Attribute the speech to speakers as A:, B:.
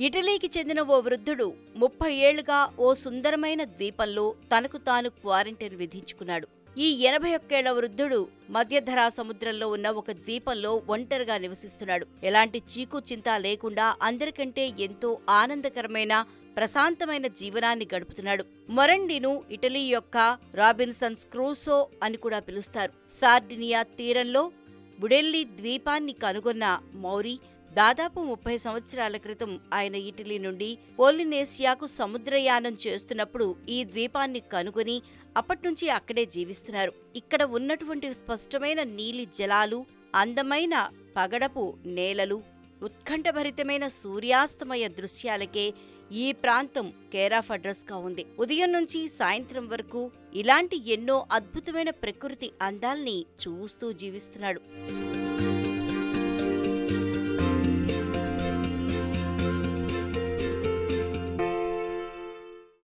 A: ఇటలీకి చెందిన ఓ వృద్ధుడు ముప్పై ఏళ్లుగా ఓ సుందరమైన ద్వీపంలో తనకు తాను క్వారంటైన్ విధించుకున్నాడు ఈ ఎనభై ఒక్కేళ్ల వృద్ధుడు మధ్యధరా సముద్రంలో ఉన్న ఒక ద్వీపంలో ఒంటరిగా నివసిస్తున్నాడు ఎలాంటి చీకు చింత లేకుండా అందరికంటే ఎంతో ఆనందకరమైన ప్రశాంతమైన జీవనాన్ని గడుపుతున్నాడు మొరండిను ఇటలీ యొక్క రాబిన్సన్స్ క్రూసో అని కూడా పిలుస్తారు సార్డినియా తీరంలో బుడెల్లి ద్వీపాన్ని కనుగొన్న మౌరీ దాదాపు ముప్పై సంవత్సరాల క్రితం ఆయన ఇటలీ నుండి పోలినేసియాకు సముద్రయానం చేస్తున్నప్పుడు ఈ ద్వీపాన్ని కనుగొని అప్పట్నుంచి అక్కడే జీవిస్తున్నారు ఇక్కడ ఉన్నటువంటి స్పష్టమైన నీలి జలాలు అందమైన పగడపు నేలలు ఉత్కంఠభరితమైన సూర్యాస్తమయ దృశ్యాలకే ఈ ప్రాంతం కేర్ ఆఫ్ అడ్రస్ గా ఉంది ఉదయం నుంచి సాయంత్రం వరకు ఇలాంటి ఎన్నో అద్భుతమైన ప్రకృతి అందాల్ని చూస్తూ జీవిస్తున్నాడు